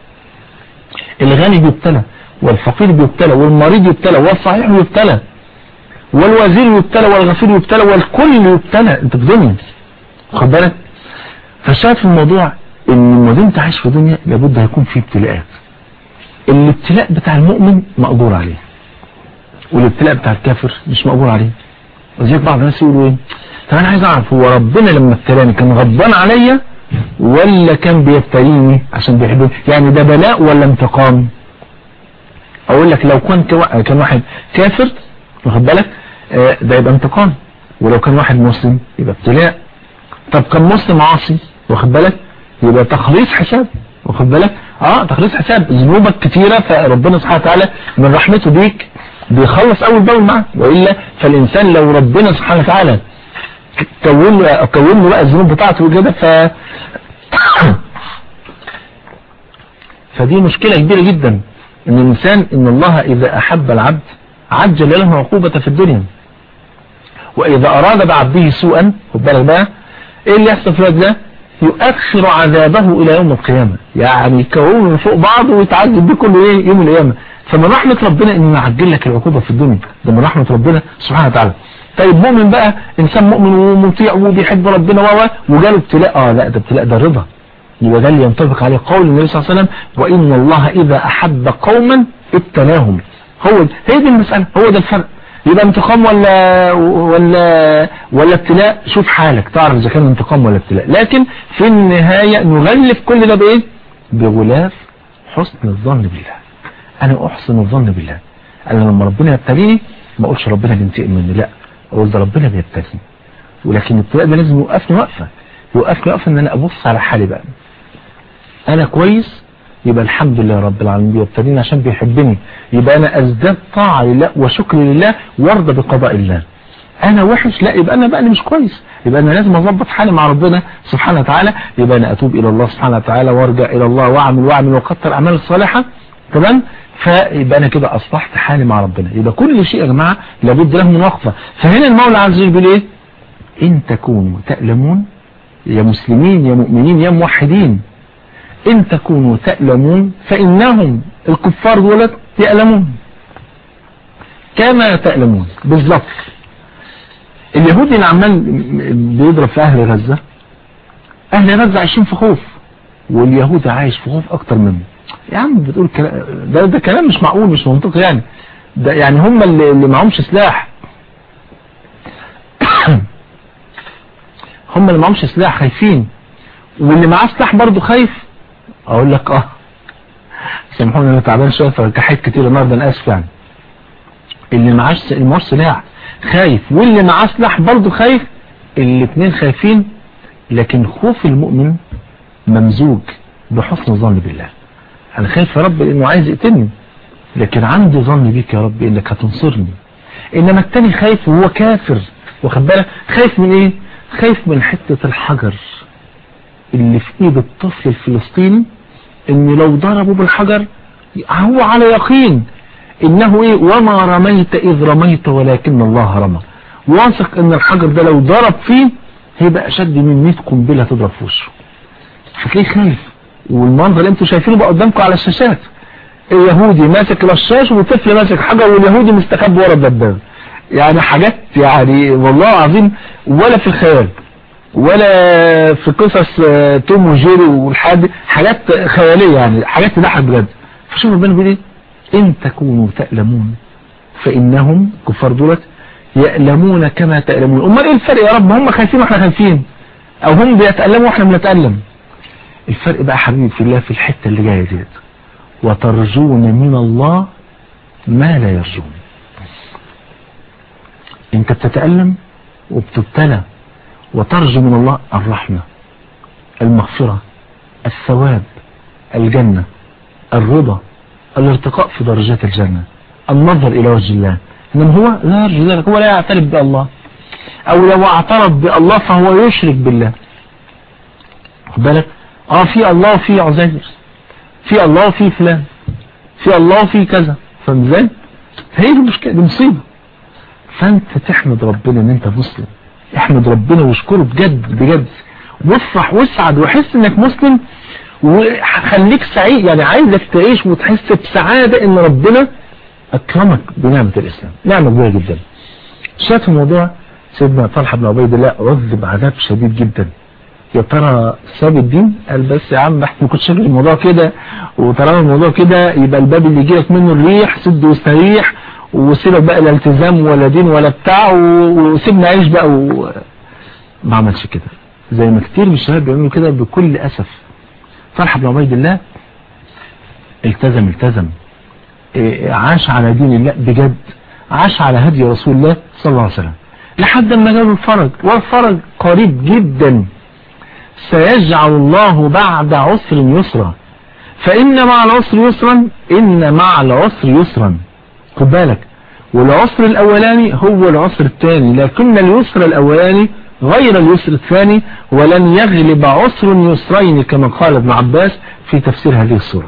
الغني بيبتلى والفقير بيبتلى والمريض يبتلى والصحيح يبتلى والوزير يبتلى والغفير يبتلى والكل يبتلى انت في دنيا خد بالك فشاف في الموضوع ان ما انت عايش في دنيا لابد هيكون في ابتلاءات الابتلاء بتاع المؤمن مقدور عليه والابتلاء بتاع الكافر مش مقدور عليه وزيك بعض الناس يقولوا ايه طب انا عايز اعرف هو ربنا لما ابتلاني كان غضبان عليا ولا كان بيبتليني عشان بيحبني يعني ده بلاء ولا انتقام اقول لك لو كان كان واحد كافر واخد بالك ده يبقى انتقام ولو كان واحد مسلم يبقى ابتلاء طب كان مسلم عاصي واخد بالك يبقى تخليص حساب واخد بالك اه تخليص حساب ذنوبك كتيرة فربنا سبحانه وتعالى من رحمته بيك بيخلص اول باول معك والا فالانسان لو ربنا سبحانه وتعالى كون له كون له بقى الذنوب بتاعته وكده ف فدي مشكلة كبيرة جدا ان الانسان ان الله اذا احب العبد عجل له عقوبة في الدنيا واذا اراد بعبده سوءا خد بالك بقى ايه اللي يحصل في الوقت ده يؤخر عذابه الى يوم القيامة يعني يكون من فوق بعض ويتعذب بيه كله ايه يوم القيامة فمن رحمة ربنا انه يعجل لك العقوبة في الدنيا ده من رحمة ربنا سبحانه وتعالى طيب مؤمن بقى انسان مؤمن ومطيع وبيحب ربنا و وجاله ابتلاء اه لا ده ابتلاء ده الرضا يبقى ده اللي ينطبق عليه قول النبي صلى الله عليه وسلم وان الله اذا احب قوما ابتلاهم هو هي دي المسألة هو ده الفرق يبقى انتقام ولا ولا ولا ابتلاء شوف حالك تعرف اذا كان انتقام ولا ابتلاء لكن في النهاية نغلف كل ده بايه بغلاف حسن الظن بالله انا احسن الظن بالله انا لما ربنا يبتليني ما اقولش ربنا بينتقم مني لا اقول ده ربنا بيبتليني ولكن الابتلاء ده لازم يوقفني وقفه يوقفني وقفه ان انا ابص على حالي بقى انا كويس يبقى الحمد لله رب العالمين بيبتليني عشان بيحبني يبقى انا ازداد طاعة لله وشكر لله وارضى بقضاء الله انا وحش لا يبقى انا بقى أنا مش كويس يبقى انا لازم اظبط حالي مع ربنا سبحانه وتعالى يبقى انا اتوب الى الله سبحانه وتعالى وارجع الى الله واعمل واعمل واكثر اعمال الصالحه تمام فيبقى انا كده اصلحت حالي مع ربنا يبقى كل شيء يا جماعه لابد له من وقفه فهنا المولى عز وجل بيقول ايه ان تكونوا تألمون يا مسلمين يا مؤمنين يا موحدين ان تكونوا تألمون فانهم الكفار دولت يألمون كما تألمون بالظبط اليهودي اللي عمال بيضرب في اهل غزة اهل غزة عايشين في خوف واليهودي عايش في خوف اكتر منه يا عم بتقول كلام ده, ده كلام مش معقول مش منطقي يعني ده يعني هم اللي, اللي معهمش سلاح هم اللي معهمش سلاح خايفين واللي معاه سلاح برضه خايف اقول لك اه سامحوني انا تعبان شويه فكحيت كتير النهارده انا اسف يعني اللي معاش اللي معهوش سلاح خايف واللي معاه سلاح برضه خايف الاثنين خايفين لكن خوف المؤمن ممزوج بحسن ظن بالله انا خايف يا رب لانه عايز يقتلني لكن عندي ظن بيك يا رب انك هتنصرني انما التاني خايف وهو كافر واخد بالك خايف من ايه خايف من حتة الحجر اللي في ايد الطفل الفلسطيني ان لو ضربوا بالحجر هو على يقين انه ايه وما رميت اذ رميت ولكن الله رمى واثق ان الحجر ده لو ضرب فيه هيبقى اشد من 100 قنبله تضرب في وشه فتلاقيه خايف والمنظر اللي انتوا شايفينه بقى قدامكم على الشاشات اليهودي ماسك رشاش وطفل ماسك حجر واليهودي مستخبي ورا الدبابه يعني حاجات يعني والله العظيم ولا في الخيال ولا في قصص توم وجيري والحاجات حاجات خياليه يعني حاجات تضحك بجد فشوف ربنا بيقول ايه ان تكونوا تألمون فانهم كفار دولت يألمون كما تألمون امال ايه الفرق يا رب هم خايفين واحنا خايفين او هم بيتألموا واحنا بنتألم الفرق بقى حبيبي في الله في الحتة اللي جاية ديت وترجون من الله ما لا يرجون انت بتتألم وبتبتلى وترجو من الله الرحمة المغفرة الثواب الجنة الرضا الارتقاء في درجات الجنة النظر إلى وجه الله إنما هو لا يرجو ذلك هو لا يعترف بالله أو لو اعترف بالله فهو يشرك بالله بالك اه في الله وفي عزيز في الله وفي فلان في الله وفي كذا فاهم ازاي هي دي المشكله دي مصيبه فانت تحمد ربنا ان انت مسلم احمد ربنا واشكره بجد بجد وافرح واسعد وحس انك مسلم وخليك سعيد يعني عايزك تعيش وتحس بسعادة ان ربنا اكرمك بنعمة الاسلام نعمة كبيرة جدا شاف الموضوع سيدنا طلحة بن عبيد الله عذب عذاب شديد جدا يا ترى ساب الدين قال بس يا عم احنا كنت شايف الموضوع كده وطالما الموضوع كده يبقى الباب اللي يجيلك منه الريح سد واستريح وسيبك بقى لا التزام ولا دين ولا بتاع وسيبنا عيش بقى و... ما عملش كده زي ما كتير من الشباب بيعملوا كده بكل اسف طلحة بن عبيد الله التزم التزم عاش على دين الله بجد عاش على هدي رسول الله صلى الله عليه وسلم لحد ما جاله الفرج والفرج قريب جدا سيجعل الله بعد عسر يسرا فإن مع العسر يسرا إن مع العسر يسرا خد بالك والعسر الأولاني هو العسر الثاني لكن اليسر الأولاني غير اليسر الثاني ولن يغلب عسر يسرين كما قال ابن عباس في تفسير هذه السورة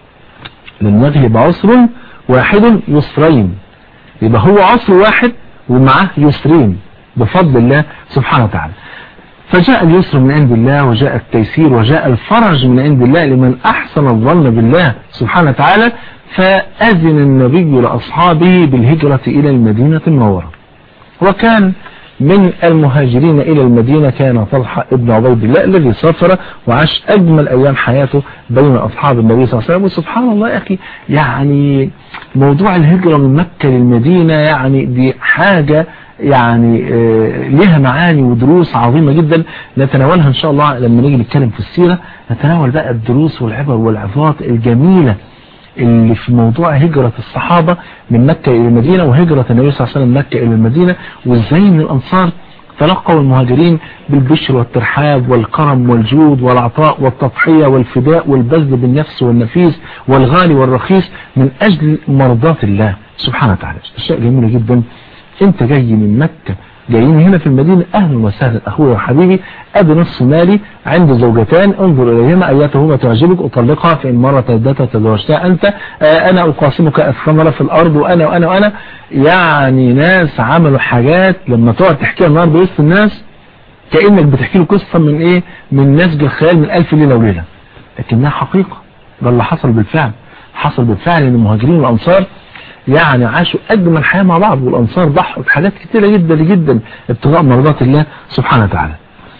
لن يغلب عسر واحد يسرين يبقى هو عسر واحد ومعه يسرين بفضل الله سبحانه وتعالى فجاء اليسر من عند الله وجاء التيسير وجاء الفرج من عند الله لمن أحسن الظن بالله سبحانه وتعالى فأذن النبي لأصحابه بالهجرة إلى المدينة المنورة وكان من المهاجرين إلى المدينة كان طلحة ابن عبيد الله الذي سافر وعاش أجمل أيام حياته بين أصحاب النبي صلى الله عليه وسلم وسبحان الله يا أخي يعني موضوع الهجرة من مكة للمدينة يعني دي حاجة يعني لها معاني ودروس عظيمة جدا نتناولها إن شاء الله لما نيجي نتكلم في السيرة نتناول بقى الدروس والعبر والعظات الجميلة اللي في موضوع هجرة الصحابة من مكة إلى المدينة وهجرة النبي صلى الله عليه وسلم من مكة إلى المدينة وإزاي من الأنصار تلقوا المهاجرين بالبشر والترحاب والكرم والجود والعطاء والتضحية والفداء والبذل بالنفس والنفيس والغالي والرخيص من أجل مرضات الله سبحانه وتعالى أشياء جميلة جدا انت جاي من مكة جايين هنا في المدينة أهلا وسهلا أخوي وحبيبي أدي نص مالي عندي زوجتان انظر إليهما أياتهما تعجبك أطلقها فإن مرة ادتا تزوجتها أنت آه أنا أقاسمك الثمرة في الأرض وأنا وأنا وأنا يعني ناس عملوا حاجات لما تقعد تحكيها النهارده وسط الناس كأنك بتحكي له قصة من إيه من نسج الخيال من ألف ليلة وليلة لكنها حقيقة ده اللي حصل بالفعل حصل بالفعل ان المهاجرين والأنصار يعني عاشوا أجمل حياة مع بعض والأنصار ضحوا بحاجات كتيرة جدا جدا ابتغاء مرضات الله سبحانه وتعالى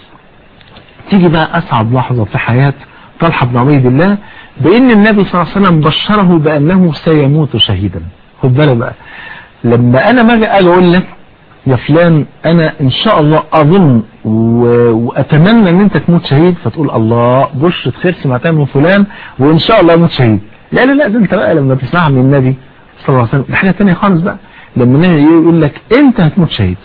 تيجي بقى أسعد لحظة في حياة طلحة بن عبيد الله بأن النبي صلى الله عليه وسلم بشره بأنه سيموت شهيدا خد بالك بقى لما أنا ما أجي أقول لك يا فلان أنا إن شاء الله أظن و... وأتمنى أن أنت تموت شهيد فتقول الله بشرة خير سمعتها من فلان وإن شاء الله أموت شهيد لا لا لا ده أنت بقى لما تسمعها من النبي صلى الله عليه وسلم ده حاجة تانية خالص بقى لما النبي يقول لك أنت هتموت شهيد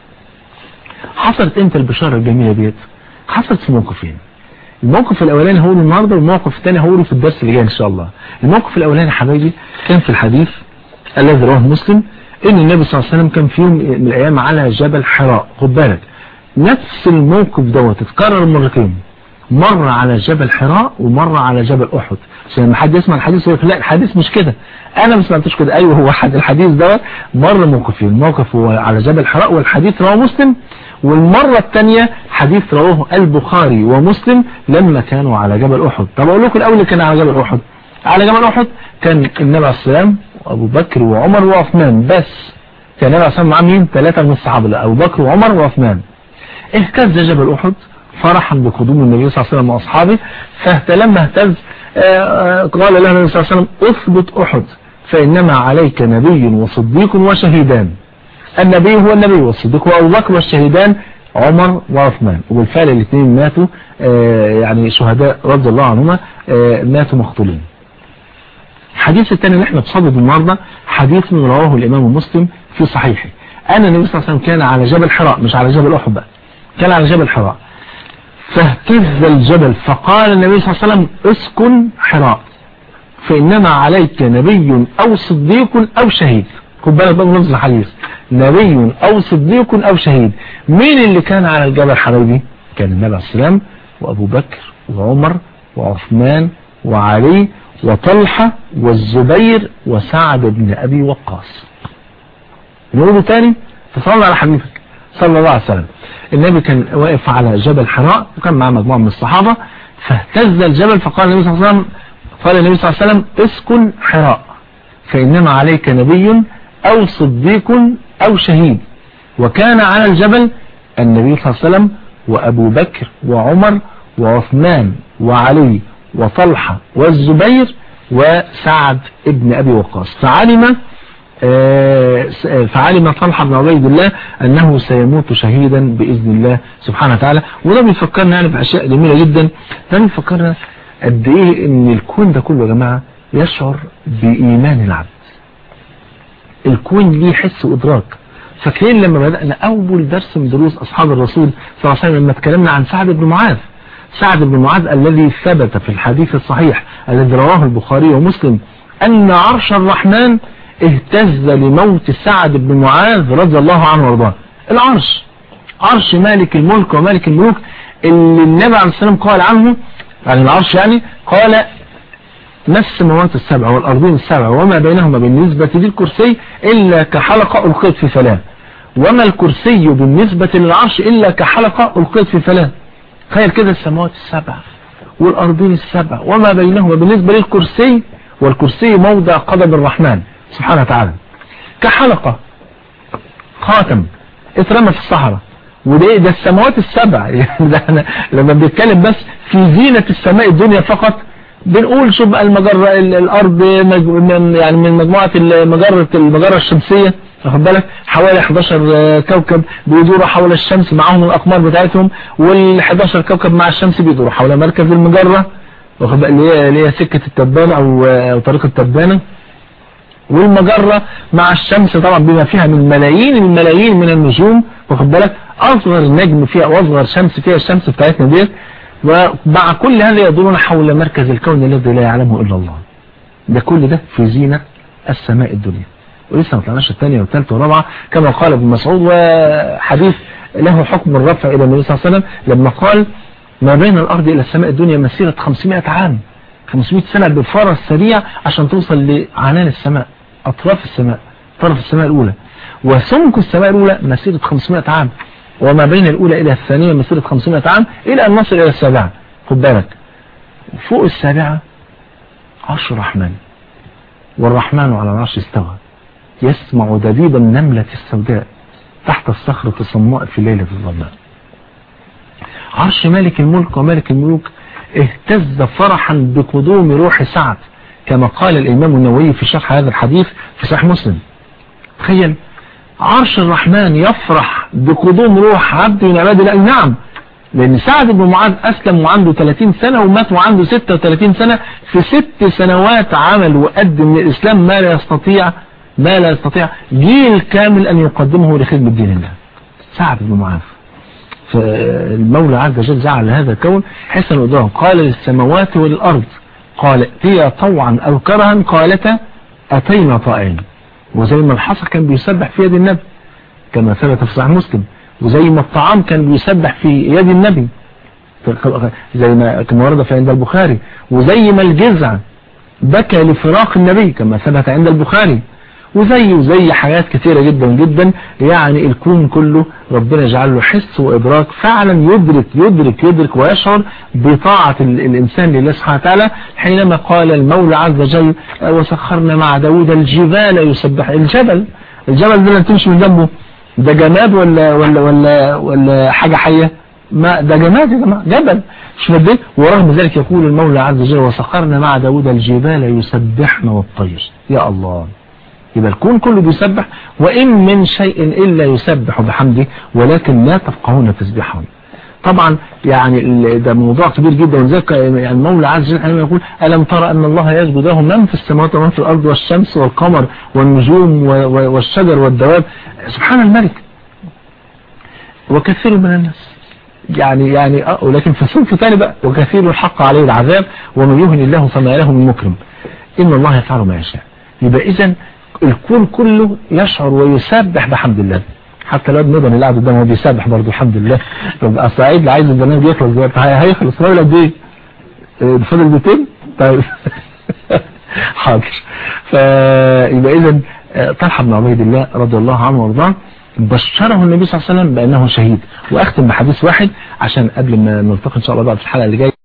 حصلت أنت البشارة الجميلة ديت حصلت في موقفين الموقف الاولاني هقوله النهارده والموقف الثاني هقوله في الدرس اللي جاي ان شاء الله الموقف الاولاني يا حبايبي كان في الحديث الذي رواه مسلم ان النبي صلى الله عليه وسلم كان في يوم من الايام على جبل حراء خد بالك نفس الموقف دوت اتكرر مرتين مرة على جبل حراء ومرة على جبل احد عشان لما حد يسمع الحديث يقول لا الحديث مش كده انا ما سمعتوش كده ايوه هو حد الحديث دوت مر موقفين الموقف هو على جبل حراء والحديث رواه مسلم والمرة الثانية حديث رواه البخاري ومسلم لما كانوا على جبل أحد طب أقول لكم الأول اللي كان على جبل أحد على جبل أحد كان النبي عليه السلام وأبو بكر وعمر وعثمان بس كان النبي عليه السلام معاه مين ثلاثة من الصحابة أبو بكر وعمر وعثمان اهتز جبل أحد فرحا بقدوم النبي صلى الله عليه وسلم وأصحابه فلما اهتز قال له النبي صلى الله عليه وسلم اثبت أحد فإنما عليك نبي وصديق وشهيدان النبي هو النبي والصديق وأبو بكر والشهيدان عمر وعثمان وبالفعل الاثنين ماتوا يعني شهداء رضي الله عنهما ماتوا مقتولين الحديث الثاني اللي احنا بصدد النهارده حديث من رواه الإمام مسلم في صحيحه أن النبي صلى الله عليه وسلم كان على جبل حراء مش على جبل أحد بقى كان على جبل حراء فاهتز الجبل فقال النبي صلى الله عليه وسلم اسكن حراء فإنما عليك نبي أو صديق أو شهيد خد بالك بقى من نفس الحديث نبي أو صديق أو شهيد مين اللي كان على الجبل حبيبي كان النبي عليه السلام وأبو بكر وعمر وعثمان وعلي وطلحة والزبير وسعد بن أبي وقاص نقوله تاني تصلى على حبيبك صلى الله عليه وسلم النبي كان واقف على جبل حراء وكان معاه مجموعة من الصحابة فاهتز الجبل فقال النبي صلى الله عليه وسلم قال النبي صلى الله عليه وسلم اسكن حراء فإنما عليك نبي أو صديق أو شهيد وكان على الجبل النبي صلى الله عليه وسلم وأبو بكر وعمر وعثمان وعلي وطلحة والزبير وسعد ابن أبي وقاص فعلم فعلم طلحة بن عبيد الله أنه سيموت شهيدا بإذن الله سبحانه وتعالى وده بيفكرنا يعني بأشياء جميلة جدا ده بيفكرنا قد إيه إن الكون ده كله يا جماعة يشعر بإيمان العبد الكون ليه حس وإدراك فاكرين لما بدأنا أول درس من دروس أصحاب الرسول صلى الله عليه وسلم لما اتكلمنا عن سعد بن معاذ سعد بن معاذ الذي ثبت في الحديث الصحيح الذي رواه البخاري ومسلم أن عرش الرحمن اهتز لموت سعد بن معاذ رضي الله عنه وارضاه العرش عرش مالك الملك ومالك الملوك اللي النبي عليه السلام قال عنه يعني العرش يعني قال ما السماوات السبع والأرضين السبع وما بينهما بالنسبة للكرسي إلا كحلقة ألقيت في فلاة وما الكرسي بالنسبة للعرش إلا كحلقة ألقيت في فلاة تخيل كده السماوات السبع والأرضين السبع وما بينهما بالنسبة للكرسي والكرسي موضع قدم الرحمن سبحانه وتعالى كحلقة خاتم اترمى في الصحراء وده ده السماوات السبع يعني ده احنا لما بنتكلم بس في زينة السماء الدنيا فقط بنقول شوف بقى المجرة الارض من يعني من مجموعة المجرة المجرة الشمسية واخد بالك حوالي 11 كوكب بيدوروا حول الشمس معاهم الاقمار بتاعتهم وال 11 كوكب مع الشمس بيدوروا حول مركز المجرة واخد بالك اللي هي اللي هي سكة التبانة او او طريق التبانة والمجرة مع الشمس طبعا بما فيها من ملايين الملايين من النجوم واخد بالك اصغر نجم فيها واصغر شمس فيها الشمس بتاعتنا ديت ومع كل هذا يدورون حول مركز الكون الذي لا يعلمه الا الله ده كل ده في زينة السماء الدنيا ولسه ما طلعناش الثانية والثالثة والرابعة كما قال ابن مسعود وحديث له حكم الرفع إلى النبي صلى الله عليه وسلم لما قال ما بين الأرض إلى السماء الدنيا مسيرة 500 عام 500 سنة بفرس سريع عشان توصل لعنان السماء أطراف السماء طرف السماء الأولى وسمك السماء الأولى مسيرة 500 عام وما بين الأولى إلى الثانية مسيرة 500 عام إلى أن نصل إلى السابعة خد بالك فوق السابعة عرش الرحمن والرحمن على العرش استوى يسمع دبيب النملة السوداء تحت الصخرة الصماء في ليلة الظلماء عرش مالك الملك ومالك الملوك اهتز فرحا بقدوم روح سعد كما قال الإمام النووي في شرح هذا الحديث في صحيح مسلم تخيل عرش الرحمن يفرح بقدوم روح عبد من عباد الله نعم لأن سعد بن معاذ أسلم وعنده 30 سنة ومات وعنده 36 سنة في ست سنوات عمل وقدم للإسلام ما لا يستطيع ما لا يستطيع جيل كامل أن يقدمه لخدمة دين الله سعد بن معاذ فالمولى عز وجل جعل هذا الكون حسن قدرهم قال للسماوات والأرض قال ائتيا طوعا أو كرها قالتا أتينا طائعين وزي ما الحصى كان بيسبح في يد النبي كما ثبت في صحيح مسلم وزي ما الطعام كان بيسبح في يد النبي زي ما كما ورد في عند البخاري وزي ما الجزع بكى لفراق النبي كما ثبت عند البخاري وزي وزي حاجات كثيرة جدا جدا يعني الكون كله ربنا جعل له حس وإدراك فعلا يدرك يدرك يدرك ويشعر بطاعة الإنسان لله سبحانه وتعالى حينما قال المولى عز وجل وسخرنا مع داود الجبال يسبح الجبل الجبل ده تمشي من جنبه ده جماد ولا ولا ولا ولا حاجة حية ما ده جماد يا جماعة جبل مش مدين ورغم ذلك يقول المولى عز وجل وسخرنا مع داود الجبال يسبحن والطير يا الله يبقى الكون كله بيسبح وإن من شيء إلا يسبح بحمده ولكن لا تفقهون تسبحهم طبعا يعني ده موضوع كبير جدا وذلك يعني المولى عز وجل حينما يقول ألم ترى أن الله يسجد له من في السماوات ومن في الأرض والشمس والقمر والنجوم والشجر والدواب سبحان الملك وكثير من الناس يعني يعني اه ولكن في صنف ثاني بقى وكثير الحق عليه العذاب ومن يهن الله فما له من مكرم إن الله يفعل ما يشاء يبقى إذا الكون كله يشعر ويسبح بحمد الله حتى الواد مدن اللي قاعد قدامه بيسبح برضه الحمد لله طب سعيد اللي عايز البرنامج يخلص دلوقتي هيخلص راجل قد ايه؟ فاضل بيتين؟ طيب حاضر فيبقى اذا طلحه بن عبيد الله رضي الله عنه وارضاه بشره النبي صلى الله عليه وسلم بانه شهيد واختم بحديث واحد عشان قبل ما نلتقي ان شاء الله بقى في الحلقه اللي جايه